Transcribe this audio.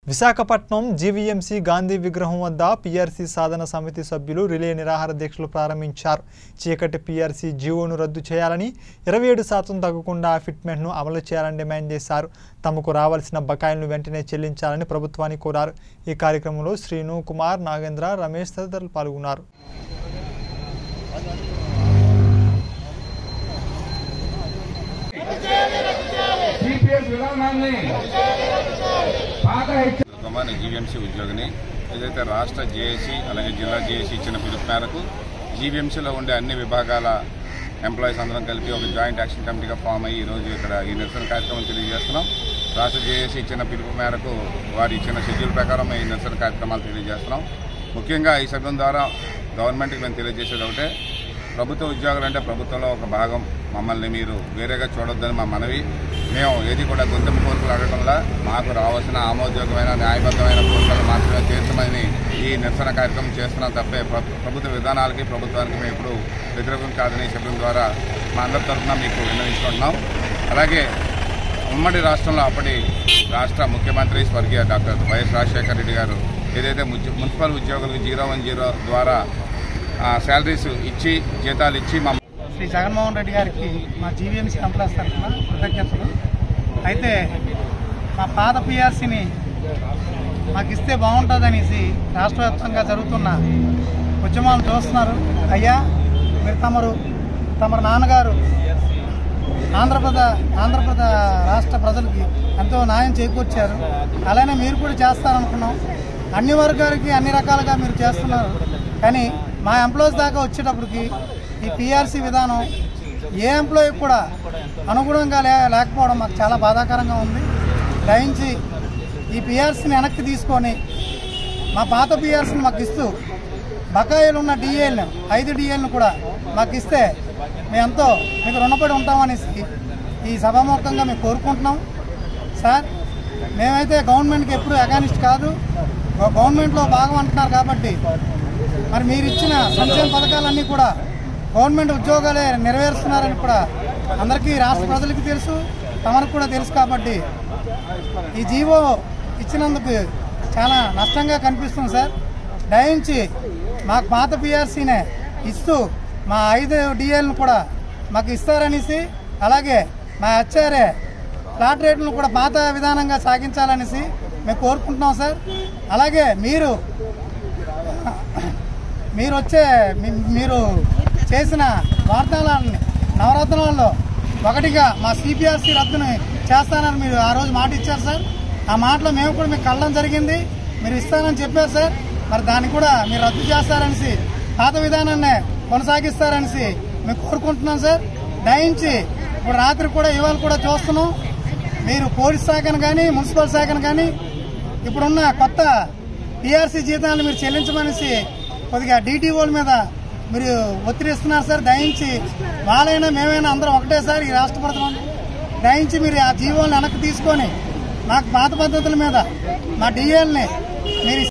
Visakhapatnam GVMC Gandhi విగ్రహం వద్ద PRC సాధన సమితి సభ్యులు రిలే నిరాహార దీక్షలు ప్రారంభించారు చీకటి పీఆర్సీ జీవోను రద్దు చేయాలని ఇరవై ఏడు శాతం తగ్గకుండా ఫిట్మెంట్ను అమలు చేయాలని డిమాండ్ చేశారు తమకు రావాల్సిన బకాయిలను వెంటనే చెల్లించాలని ప్రభుత్వాన్ని కోరారు ఈ కార్యక్రమంలో శ్రీను కుమార్ నాగేంద్ర రమేష్ తదితరులు పాల్గొన్నారు సిపిఎస్ విధానాన్ని పాత హెచ్చ కుమార్ జీవీఎంసీ ఉద్యోగిని ఏదైతే రాష్ట్ర జేఏసీ అలాగే జిల్లా జేఏసీ ఇచ్చిన పిలుపు మేరకు జీవీఎంసీలో ఉండే అన్ని విభాగాల ఎంప్లాయీస్ అందరం కలిపి ఒక జాయింట్ యాక్షన్ కమిటీగా ఫామ్ అయ్యి ఈరోజు ఇక్కడ ఈ నిరసన కార్యక్రమం తెలియజేస్తున్నాం రాష్ట్ర జేఏసీ ఇచ్చిన పిలుపు మేరకు వారి ఇచ్చిన షెడ్యూల్ ప్రకారం ఈ నిరసన కార్యక్రమాలు తెలియజేస్తున్నాం ముఖ్యంగా ఈ సభ్యం ద్వారా గవర్నమెంట్కి మేము తెలియజేసేది ఒకటే ప్రభుత్వ ఉద్యోగులు అంటే ప్రభుత్వంలో ఒక భాగం మమ్మల్ని మీరు వేరేగా చూడొద్దని మా మనవి మేము ఏది కూడా గుంతెమ్మ కోరికలు అడగడంలా మాకు రావాల్సిన ఆమోదయోగమైన న్యాయబద్ధమైన కోరికలు మాత్రమే తీర్చమని ఈ నిరసన కార్యక్రమం చేస్తున్నాం తప్పే ప్ర- ప్రభుత్వ విధానాలకి ప్రభుత్వానికి మేము ఇప్పుడు వ్యతిరేకం కాదని చెప్పడం ద్వారా మా అందరి తరఫున మీకు విన్నవించుకుంటున్నాం అలాగే ఉమ్మడి రాష్ట్రంలో అప్పటి రాష్ట్ర ముఖ్యమంత్రి స్వర్గీయ డాక్టర్ వైఎస్ రాజశేఖర రెడ్డి గారు ఏదైతే మున్సి- మున్సిపల్ ఉద్యోగులకు జీరో వన్ జీరో ద్వారా శాలరీస్ ఇచ్చి జీతాలు ఇచ్చి మా శ్రీ జగన్మోహన్ రెడ్డి గారికి మా జీవీఎంసీ ఎంప్లాయీస్ తరఫున కృతజ్ఞతలు అయితే మా పాత పిఆర్సీని మాకు ఇస్తే బాగుంటుందనేసి రాష్ట్ర వ్యాప్తంగా జరుగుతున్న ఉద్యమాలు చూస్తున్నారు అయ్యా మీరు తమరు తమరు నాన్నగారు ఆంధ్రప్రదేశ్ ఆంధ్రప్రదేశ్ రాష్ట్ర ప్రజలకి ఎంతో న్యాయం చేకూర్చారు అలానే మీరు కూడా చేస్తారనుకున్నాం అన్ని వర్గాలకి అన్ని రకాలుగా మీరు చేస్తున్నారు కానీ మా ఎంప్లాయీస్ దాకా వచ్చేటప్పటికి ఈ పిఆర్సీ విధానం ఏ ఎంప్లాయీ కూడా అనుగుణంగా లే లేకపోవడం మాకు చాలా బాధాకరంగా ఉంది దయించి ఈ పిఆర్సీని వెనక్కి తీసుకొని మా పాత పిఆర్సీని మాకు ఇస్తూ బకాయిలు ఉన్న డిఏలను ఐదు డిఏలను కూడా మాకు ఇస్తే మేము ఎంతో మీకు రుణపడి ఉంటామనేసి ఈ సభాముఖంగా మేము కోరుకుంటున్నాం సార్ మేమైతే గవర్నమెంట్కి ఎప్పుడు అగానిస్ట్ కాదు గవ- గవర్నమెంట్లో భాగం అంటున్నారు కాబట్టి మరి మీరు ఇచ్చిన సంక్షేమ పథకాలన్నీ కూడా గవర్నమెంట్ ఉద్యోగాలే నెరవేరుస్తున్నారని కూడా అందరికీ రాష్ట్ర ప్రజలకి తెలుసు తమకు కూడా తెలుసు కాబట్టి ఈ జీవో ఇచ్చినందుకు చాలా నష్టంగా కనిపిస్తుంది సార్ దయించి మాకు పాత పిఆర్సీనే ఇస్తూ మా ఐదు డిఎల్ను కూడా మాకు ఇస్తారనేసి అలాగే మా హెచ్ఆర్ఏ ఫ్లాట్ రేట్లను కూడా పాత విధానంగా సాగించాలనేసి మేము కోరుకుంటున్నాం సార్ అలాగే మీరు మీరు వచ్చే మీ- మీరు చేసిన వాగ్దానాలని నవరత్నాల్లో ఒకటిగా మా సిపిఆర్సీ రద్దుని చేస్తానని మీరు ఆ రోజు మాట ఇచ్చారు సార్ ఆ మాటలో మేము కూడా మీకు కళ్ళం జరిగింది మీరు ఇస్తానని చెప్పారు సార్ మరి దాన్ని కూడా మీరు రద్దు చేస్తారనేసి పాత విధానాన్ని కొనసాగిస్తారనేసి మేము కోరుకుంటున్నాం సార్ దయించి ఇప్పుడు రాత్రి కూడా ఇవాళ కూడా చూస్తున్నాం మీరు పోలీస్ శాఖను కానీ మున్సిపల్ శాఖను కానీ ఇప్పుడున్న కొత్త టీఆర్సీ జీతాలను మీరు చెల్లించమనేసి కొద్దిగా డీటీఓల మీద మీరు ఒత్తిడి ఇస్తున్నారు సార్ దయించి వాళ్ళైనా మేమైనా అందరం ఒకటే సార్ ఈ రాష్ట్ర ప్రభుత్వం దయించి మీరు ఆ జీవోలను వెనక్కి తీసుకొని మాకు పాత పద్ధతుల మీద మా డిఏల్ని మీరు